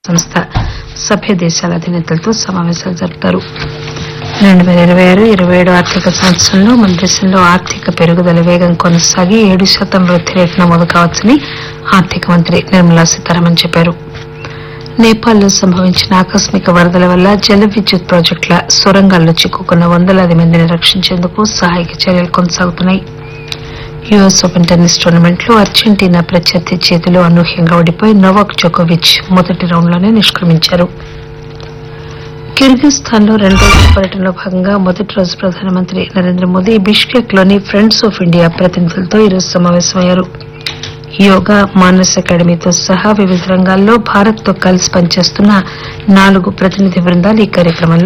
సంస్థ సభ్య దేశాల అధినేతలతో సమావేశాలు జరుపుతారు రెండు పేల ఇరవై ఆరు ఇరవై ఏడు ఆర్థిక సంవత్సరంలో మన దేశంలో ఆర్థిక పెరుగుదల వేగం కొనసాగి ఏడు శాతం వృద్ధి రేటు నమోదు కావచ్చని ఆర్థిక మంత్రి నిర్మలా సీతారామన్ చెప్పారు నేపాల్లో సంభవించిన ఆకస్మిక వరదల వల్ల జల విద్యుత్ ప్రాజెక్టుల సొరంగాల్లో చిక్కుకున్న వందలాది మందిని రక్షించేందుకు సహాయక చర్యలు కొనసాగుతున్నాయి యుఎస్ ఓపెన్ టెన్నిస్ టోర్నమెంట్ లో అర్జెంటీనా ప్రత్యర్థి చేతిలో అనూహ్యంగా ఓడిపోయి నోవాక్ జోకోవిచ్ మొదటి రౌండ్లోనే నిష్క్రమించారు కిర్గిస్థాన్ లో రెండు రోజుల పర్యటనలో భాగంగా మొదటి రోజు ప్రధానమంత్రి నరేంద్ర మోదీ బిష్కెక్ లోని ఫ్రెండ్స్ ఆఫ్ ఇండియా ప్రతినిధులతో ఈరోజు సమావేశమయ్యారు యోగా మానస్ అకాడమీతో సహా వివిధ రంగాల్లో భారత్ తో కలిసి పనిచేస్తున్న నాలుగు ప్రతినిధి బృందాలు ఈ కార్యక్రమంలో